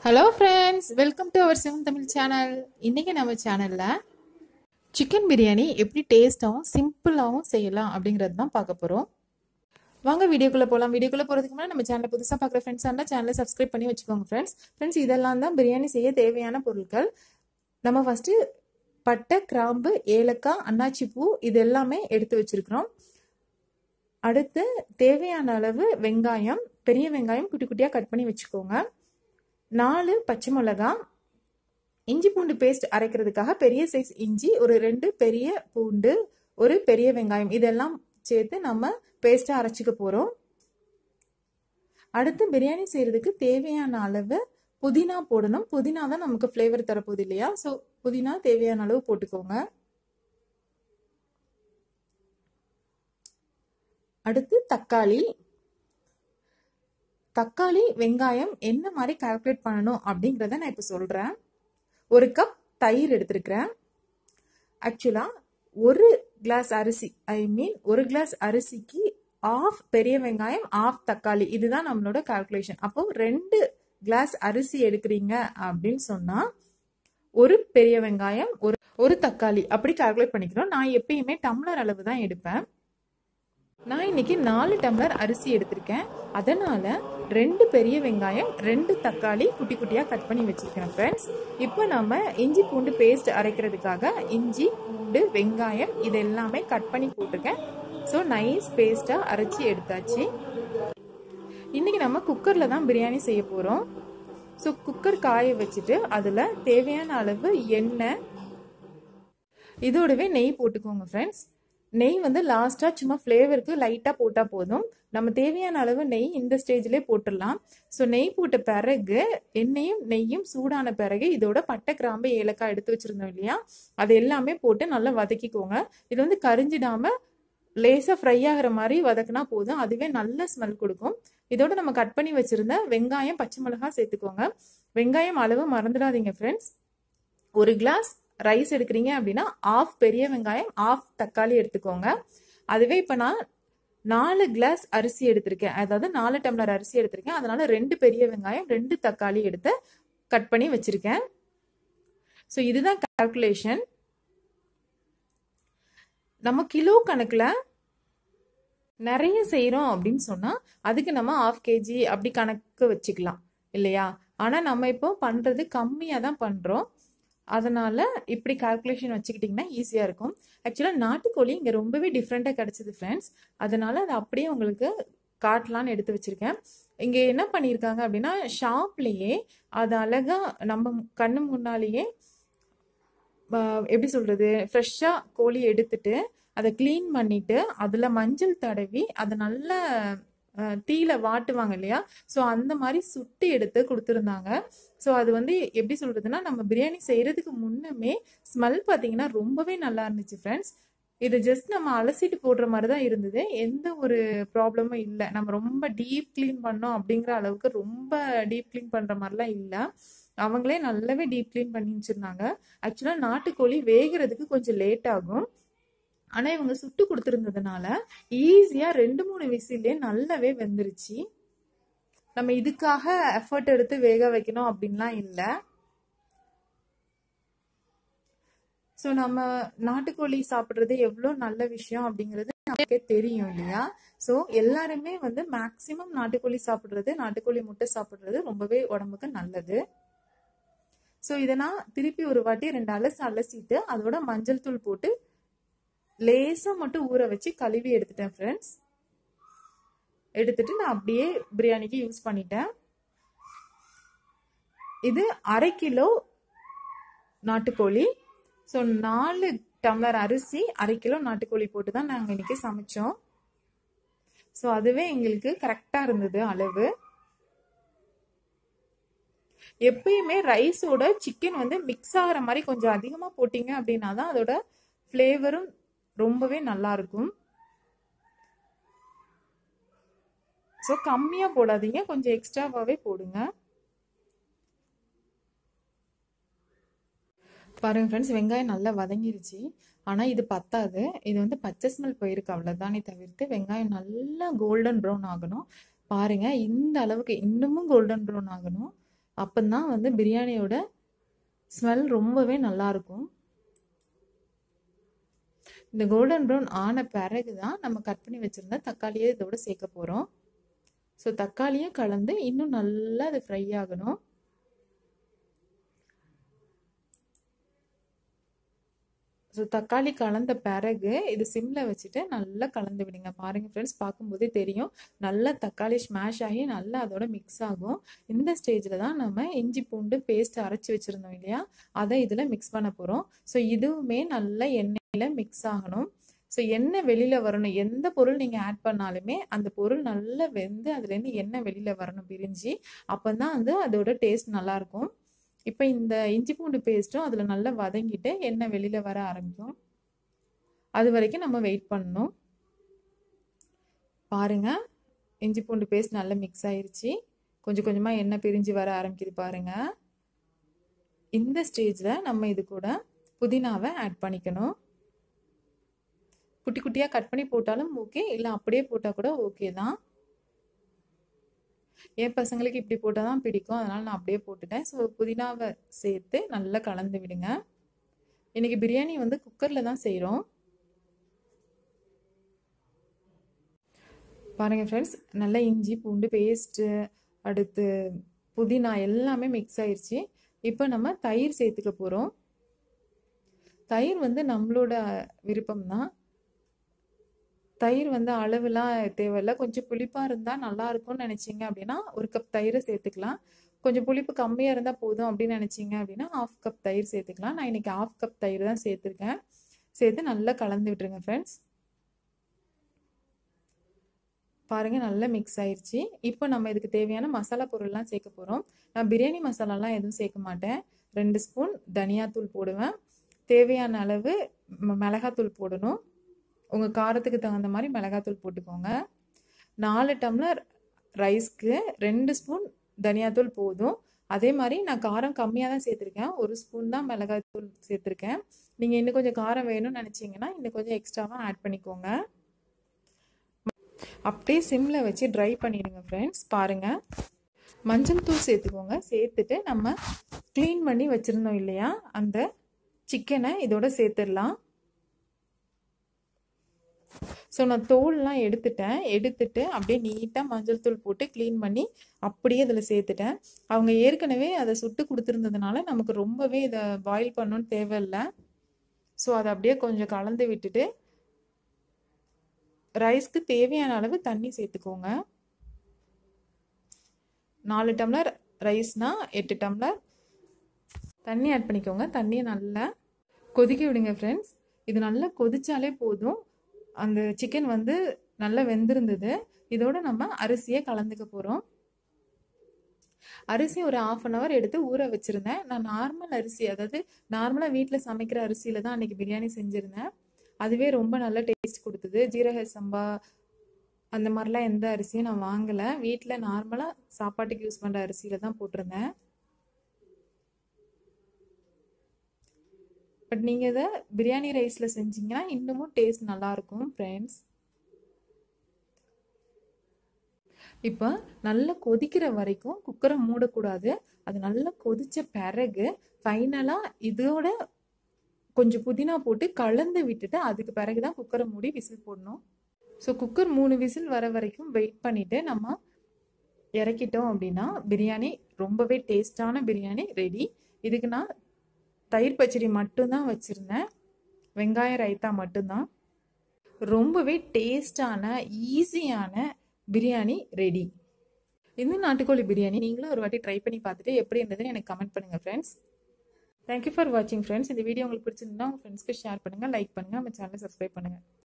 hello friends welcome to அவர் Sivan Tamil channel இன்றைக்கி நம்ம சேனலில் சிக்கன் பிரியாணி எப்படி டேஸ்ட்டாகவும் சிம்பிளாகவும் செய்யலாம் அப்படிங்கிறது தான் பார்க்க போகிறோம் வாங்க வீடியோக்குள்ளே போகலாம் வீடியோக்குள்ளே போகிறதுக்கு முன்னாடி நம்ம சேனலை புதுசாக பார்க்குற ஃப்ரெண்ட்ஸ் இருந்தால் சேனலை சப்ஸ்கிரைப் பண்ணி வச்சுக்கோங்க ஃப்ரெண்ட்ஸ் ஃப்ரெண்ட்ஸ் இதெல்லாம் தான் பிரியாணி செய்ய தேவையான பொருட்கள் நம்ம ஃபஸ்ட்டு பட்டை கிராம்பு ஏலக்காய் அன்னாச்சி பூ இது எல்லாமே எடுத்து வச்சுருக்கிறோம் அடுத்து தேவையான அளவு வெங்காயம் பெரிய வெங்காயம் குட்டி குட்டியாக கட் பண்ணி வச்சுக்கோங்க நாலு பச்சை மிளகா இஞ்சி பூண்டு பேஸ்ட் அரைக்கிறதுக்காக பெரிய சைஸ் இஞ்சி ஒரு ரெண்டு பெரிய பூண்டு ஒரு பெரிய வெங்காயம் இதெல்லாம் சேர்த்து நம்ம பேஸ்ட்டாக அரைச்சிக்க போகிறோம் அடுத்து பிரியாணி செய்கிறதுக்கு தேவையான அளவு புதினா போடணும் புதினா தான் நமக்கு ஃப்ளேவர் தரப்போகுது இல்லையா ஸோ புதினா தேவையான அளவு போட்டுக்கோங்க அடுத்து தக்காளி தக்காளி வெங்காயம் என்ன மாதிரி கால்குலேட் பண்ணணும் அப்படிங்கிறத நான் இப்போ சொல்கிறேன் ஒரு கப் தயிர் எடுத்திருக்கிறேன் ஆக்சுவலாக ஒரு கிளாஸ் அரிசி ஐ மீன் ஒரு கிளாஸ் அரிசிக்கு ஆஃப் பெரிய வெங்காயம் ஆஃப் தக்காளி இதுதான் நம்மளோட கால்குலேஷன் அப்போ ரெண்டு கிளாஸ் அரிசி எடுக்கிறீங்க அப்படின்னு சொன்னால் ஒரு பெரிய வெங்காயம் ஒரு ஒரு தக்காளி அப்படி கால்குலேட் பண்ணிக்கிறோம் நான் எப்பயுமே டம்ளர் அளவு தான் எடுப்பேன் நான் இன்னைக்கு நாலு டம்ளர் அரிசி எடுத்திருக்கேன் அதனால ரெண்டு பெரிய வெங்காயம் ரெண்டு தக்காளி குட்டி குட்டியாக கட் பண்ணி வச்சிருக்கேன் ஃப்ரெண்ட்ஸ் இப்போ நம்ம இஞ்சி பூண்டு பேஸ்ட் அரைக்கிறதுக்காக இஞ்சி பூண்டு வெங்காயம் இது எல்லாமே கட் பண்ணி போட்டிருக்கேன் ஸோ நைஸ் பேஸ்ட்டாக அரைச்சி எடுத்தாச்சு இன்னைக்கு நம்ம குக்கரில் தான் பிரியாணி செய்ய போகிறோம் ஸோ குக்கர் காய வச்சுட்டு அதில் தேவையான அளவு எண்ணெய் இதோடவே நெய் போட்டுக்கோங்க ஃப்ரெண்ட்ஸ் நெய் வந்து லாஸ்ட்டாக சும்மா ஃப்ளேவருக்கு லைட்டாக போட்டால் போதும் நம்ம தேவையான அளவு நெய் இந்த ஸ்டேஜ்லேயே போட்டுடலாம் ஸோ நெய் போட்ட பிறகு எண்ணெயும் நெய்யும் சூடான பிறகு இதோட பட்டை கிராம்பு ஏலக்காய் எடுத்து வச்சுருந்தோம் இல்லையா அது எல்லாமே போட்டு நல்லா வதக்கிக்கோங்க இது வந்து கரிஞ்சிடாமல் லேசாக ஃப்ரை ஆகிற மாதிரி வதக்குனா போதும் அதுவே நல்ல ஸ்மெல் கொடுக்கும் இதோட நம்ம கட் பண்ணி வச்சுருந்த வெங்காயம் பச்சை மிளகாய் சேர்த்துக்கோங்க வெங்காயம் அளவு மறந்துடாதீங்க ஃப்ரெண்ட்ஸ் ஒரு கிளாஸ் ரைஸ் எடுக்கிறீங்க அப்படின்னா ஆஃப் பெரிய வெங்காயம் ஆஃப் தக்காளி எடுத்துக்கோங்க அதுவே இப்போ நான் நாலு கிளாஸ் அரிசி எடுத்திருக்கேன் அதாவது நாலு டம்ளர் அரிசி எடுத்திருக்கேன் அதனால ரெண்டு பெரிய வெங்காயம் ரெண்டு தக்காளி எடுத்து கட் பண்ணி வச்சிருக்கேன் ஸோ இதுதான் கால்குலேஷன் நம்ம கிலோ கணக்கில் நிறைய செய்கிறோம் அப்படின்னு சொன்னால் அதுக்கு நம்ம ஆஃப் கேஜி அப்படி கணக்கு வச்சுக்கலாம் இல்லையா ஆனால் நம்ம இப்போ பண்ணுறது கம்மியாக தான் பண்ணுறோம் அதனால் இப்படி கால்குலேஷன் வச்சுக்கிட்டிங்கன்னா ஈஸியாக இருக்கும் ஆக்சுவலாக நாட்டுக்கோழி இங்கே ரொம்பவே டிஃப்ரெண்ட்டாக கிடச்சிது ஃப்ரெண்ட்ஸ் அதனால் அதை அப்படியே உங்களுக்கு காட்டலான்னு எடுத்து வச்சுருக்கேன் இங்கே என்ன பண்ணியிருக்காங்க அப்படின்னா ஷாப்லேயே அது அழகாக நம்ம கண்ணு முன்னாலேயே எப்படி சொல்கிறது ஃப்ரெஷ்ஷாக கோழி எடுத்துட்டு அதை க்ளீன் பண்ணிவிட்டு அதில் மஞ்சள் தடவி அதை நல்ல தீயில வாட்டுவாங்க இல்லையா ஸோ அந்த மாதிரி சுட்டி எடுத்து கொடுத்துருந்தாங்க ஸோ அது வந்து எப்படி சொல்றதுன்னா நம்ம பிரியாணி செய்யறதுக்கு முன்னமே ஸ்மெல் பார்த்தீங்கன்னா ரொம்பவே நல்லா இருந்துச்சு ஃப்ரெண்ட்ஸ் இது ஜஸ்ட் நம்ம அலசிட்டு போடுற மாதிரி தான் இருந்தது எந்த ஒரு ப்ராப்ளமும் இல்லை நம்ம ரொம்ப டீப் க்ளீன் பண்ணோம் அப்படிங்கிற அளவுக்கு ரொம்ப டீப் க்ளீன் பண்ணுற மாதிரிலாம் இல்லை அவங்களே நல்லாவே டீப் க்ளீன் பண்ணி வச்சுருந்தாங்க ஆக்சுவலாக நாட்டுக்கோழி வேகிறதுக்கு கொஞ்சம் லேட் ஆகும் ஆனால் இவங்க சுட்டு கொடுத்துருந்ததுனால ஈஸியாக ரெண்டு மூணு விசிலே நல்லாவே வெந்துருச்சு நம்ம இதுக்காக எஃபர்ட் எடுத்து வேக வைக்கணும் அப்படின்லாம் இல்லை ஸோ நம்ம நாட்டுக்கோழி சாப்பிட்றது எவ்வளோ நல்ல விஷயம் அப்படிங்கிறது நமக்கே தெரியும் இல்லையா ஸோ எல்லாருமே வந்து மேக்சிமம் நாட்டுக்கோழி சாப்பிட்றது நாட்டுக்கோழி முட்டை சாப்பிட்றது ரொம்பவே உடம்புக்கு நல்லது ஸோ இதை நான் திருப்பி ஒரு வாட்டி ரெண்டு அலசு அலசிட்டு அதோட மஞ்சள் தூள் போட்டு லேசாக மட்டும் ஊற வச்சு கழுவி எடுத்துட்டேன் ஃப்ரெண்ட்ஸ் எடுத்துட்டு நான் அப்படியே பிரியாணிக்கு யூஸ் பண்ணிட்டேன் இது அரை கிலோ நாட்டுக்கோழி ஸோ நாலு டம்ளர் அரிசி அரை கிலோ நாட்டுக்கோழி போட்டு தான் நாங்கள் இன்னைக்கு சமைச்சோம் ஸோ அதுவே எங்களுக்கு கரெக்டாக இருந்தது அளவு எப்பயுமே ரைஸோட சிக்கன் வந்து மிக்ஸ் ஆகிற மாதிரி கொஞ்சம் அதிகமாக போட்டிங்க அப்படின்னா தான் அதோட ஃப்ளேவரும் ரொம்பவே நல்லா இருக்கும் ஸோ கம்மியாக போடாதீங்க கொஞ்சம் எக்ஸ்ட்ராவாகவே போடுங்க பாருங்க ஃப்ரெண்ட்ஸ் வெங்காயம் நல்லா வதங்கிருச்சு ஆனால் இது பத்தாது இது வந்து பச்சை ஸ்மெல் போயிருக்கு அவ்வளோதானே தவிர்த்து வெங்காயம் நல்லா கோல்டன் ப்ரௌன் ஆகணும் பாருங்க இந்த அளவுக்கு இன்னமும் கோல்டன் ப்ரௌன் ஆகணும் அப்போதான் வந்து பிரியாணியோட ஸ்மெல் ரொம்பவே நல்லாயிருக்கும் இந்த கோல்டன் ப்ரௌன் ஆன பிறகு தான் நம்ம கட் பண்ணி வச்சுருந்த தக்காளியை இதோட சேர்க்க போகிறோம் ஸோ தக்காளியும் கலந்து இன்னும் நல்லா அது ஃப்ரை ஆகணும் ஸோ தக்காளி கலந்த பிறகு இது சிம்மில் வச்சுட்டு நல்லா கலந்து விடுங்க பாருங்கள் ஃப்ரெண்ட்ஸ் பார்க்கும்போதே தெரியும் நல்லா தக்காளி ஸ்மாஷ் ஆகி நல்லா அதோட மிக்ஸ் ஆகும் இந்த ஸ்டேஜில் தான் நம்ம இஞ்சி பூண்டு பேஸ்ட் அரைச்சி வச்சுருந்தோம் இல்லையா அதை இதில் மிக்ஸ் பண்ண போகிறோம் ஸோ இதுவுமே நல்லா எண்ணெயில் மிக்ஸ் ஆகணும் ஸோ எண்ணெய் வெளியில் வரணும் எந்த பொருள் நீங்கள் ஆட் பண்ணாலுமே அந்த பொருள் நல்லா வெந்து அதுலேருந்து எண்ணெய் வெளியில் வரணும் பிரிஞ்சு அப்போ தான் வந்து அதோட டேஸ்ட் நல்லாயிருக்கும் இப்போ இந்த இஞ்சி பூண்டு பேஸ்ட்டும் அதில் நல்லா வதங்கிட்டு எண்ணெய் வெளியில் வர ஆரம்பிக்கும் அது வரைக்கும் நம்ம வெயிட் பண்ணணும் பாருங்கள் இஞ்சி பூண்டு பேஸ்ட் நல்லா மிக்ஸ் ஆயிருச்சு கொஞ்சம் கொஞ்சமாக எண்ணெய் பிரிஞ்சு வர ஆரம்பிக்குது பாருங்கள் இந்த ஸ்டேஜில் நம்ம இது கூட புதினாவை ஆட் பண்ணிக்கணும் குட்டி குட்டியாக கட் பண்ணி போட்டாலும் ஓகே இல்லை அப்படியே போட்டால் கூட ஓகே தான் என் பசங்களுக்கு இப்படி போட்டால் தான் பிடிக்கும் அதனால் நான் அப்படியே போட்டுட்டேன் ஸோ புதினாவை சேர்த்து நல்லா கலந்து விடுங்க இன்றைக்கி பிரியாணி வந்து குக்கரில் தான் செய்கிறோம் பாருங்கள் ஃப்ரெண்ட்ஸ் நல்லா இஞ்சி பூண்டு பேஸ்ட்டு அடுத்து புதினா எல்லாமே மிக்ஸ் ஆயிடுச்சு இப்போ நம்ம தயிர் சேர்த்துக்க போகிறோம் தயிர் வந்து நம்மளோட விருப்பம் தான் தயிர் வந்து அளவுலாம் தேவையில்ல கொஞ்சம் புளிப்பாக இருந்தால் நல்லா இருக்கும்னு நினச்சிங்க அப்படின்னா ஒரு கப் தயிரை சேர்த்துக்கலாம் கொஞ்சம் புளிப்பு கம்மியாக இருந்தால் போதும் அப்படின்னு நினச்சிங்க அப்படின்னா ஆஃப் கப் தயிர் சேர்த்துக்கலாம் நான் இன்றைக்கி ஆஃப் கப் தயிர் தான் சேர்த்துருக்கேன் சேர்த்து நல்லா கலந்து விட்டுருங்க ஃப்ரெண்ட்ஸ் பாருங்கள் நல்லா மிக்ஸ் ஆயிடுச்சு இப்போ நம்ம இதுக்கு தேவையான மசாலா பொருள்லாம் சேர்க்க போகிறோம் நான் பிரியாணி மசாலாலாம் எதுவும் சேர்க்க மாட்டேன் ரெண்டு ஸ்பூன் தனியாத்தூள் போடுவேன் தேவையான அளவு மிளகாத்தூள் போடணும் உங்கள் காரத்துக்கு தகுந்த மாதிரி மிளகாத்தூள் போட்டுக்கோங்க நாலு டம்ளர் ரைஸ்க்கு ரெண்டு ஸ்பூன் தனியாத்தூள் போதும் அதே மாதிரி நான் காரம் கம்மியாக தான் சேர்த்துருக்கேன் ஒரு ஸ்பூன் தான் மிளகாத்தூள் சேர்த்துருக்கேன் நீங்கள் இன்னும் கொஞ்சம் காரம் வேணும்னு நினச்சிங்கன்னா இன்னும் கொஞ்சம் எக்ஸ்ட்ராவாக ஆட் பண்ணிக்கோங்க அப்படியே சிம்மில் வச்சு ட்ரை பண்ணிடுங்க ஃப்ரெண்ட்ஸ் பாருங்கள் மஞ்சள் தூள் சேர்த்துக்கோங்க சேர்த்துட்டு நம்ம க்ளீன் பண்ணி வச்சுருந்தோம் இல்லையா அந்த சிக்கனை இதோட சேர்த்துடலாம் ஸோ நான் தோல்லாம் எடுத்துட்டேன் எடுத்துட்டு அப்படியே நீட்டாக மஞ்சள் தூள் போட்டு க்ளீன் பண்ணி அப்படியே இதில் சேர்த்துட்டேன் அவங்க ஏற்கனவே அதை சுட்டு கொடுத்துருந்ததுனால நமக்கு ரொம்பவே இதை பாயில் பண்ணணும்னு தேவையில்லை ஸோ அதை அப்படியே கொஞ்சம் கலந்து விட்டுட்டு ரைஸ்க்கு தேவையான அளவு தண்ணி சேர்த்துக்கோங்க நாலு டம்ளர் ரைஸ்னால் எட்டு டம்ளர் தண்ணி ஆட் பண்ணிக்கோங்க தண்ணியை நல்லா கொதிக்க விடுங்க ஃப்ரெண்ட்ஸ் இது நல்லா கொதிச்சாலே போதும் அந்த சிக்கன் வந்து நல்லா வெந்திருந்தது இதோட நம்ம அரிசியை கலந்துக்க போகிறோம் அரிசி ஒரு ஆஃப் அன் ஹவர் எடுத்து ஊற வச்சுருந்தேன் நான் நார்மல் அரிசி அதாவது நார்மலாக வீட்டில் சமைக்கிற அரிசியில் தான் அன்றைக்கி பிரியாணி செஞ்சுருந்தேன் அதுவே ரொம்ப நல்ல டேஸ்ட் கொடுத்தது ஜீரக சம்பா அந்த மாதிரிலாம் எந்த அரிசியும் நான் வாங்கலை வீட்டில் நார்மலாக சாப்பாட்டுக்கு யூஸ் பண்ணுற அரிசியில் தான் போட்டிருந்தேன் பட் நீங்கள் இதை பிரியாணி ரைஸில் செஞ்சீங்கன்னா இன்னமும் டேஸ்ட் நல்லாயிருக்கும் ஃப்ரெண்ட்ஸ் இப்போ நல்லா கொதிக்கிற வரைக்கும் குக்கரை மூடக்கூடாது அது நல்லா கொதித்த பிறகு ஃபைனலாக இதோட கொஞ்சம் புதினா போட்டு கலந்து விட்டுட்டு அதுக்கு பிறகு தான் குக்கரை மூடி விசில் போடணும் ஸோ குக்கர் மூணு விசில் வர வரைக்கும் வெயிட் பண்ணிவிட்டு நம்ம இறக்கிட்டோம் அப்படின்னா பிரியாணி ரொம்பவே டேஸ்டான பிரியாணி ரெடி இதுக்கு நான் தயிர் பச்சடி மட்டும்தான் வச்சுருந்தேன் வெங்காய ரைத்தா மட்டும்தான் ரொம்பவே டேஸ்டான ஈஸியான பிரியாணி ரெடி இந்த நாட்டுக்கோழி பிரியாணி நீங்களும் ஒரு வாட்டி ட்ரை பண்ணி பார்த்துட்டு எப்படி இருந்ததுன்னு எனக்கு கமெண்ட் பண்ணுங்கள் ஃப்ரெண்ட்ஸ் தேங்க்யூ ஃபார் வாட்சிங் ஃப்ரெண்ட்ஸ் இந்த வீடியோ உங்களுக்கு பிடிச்சிருந்தா உங்கள் ஃப்ரெண்ட்ஸ்க்கு ஷேர் பண்ணுங்கள் லைக் பண்ணுங்கள் நம்ம சேனலை சப்ஸ்கிரைப் பண்ணுங்கள்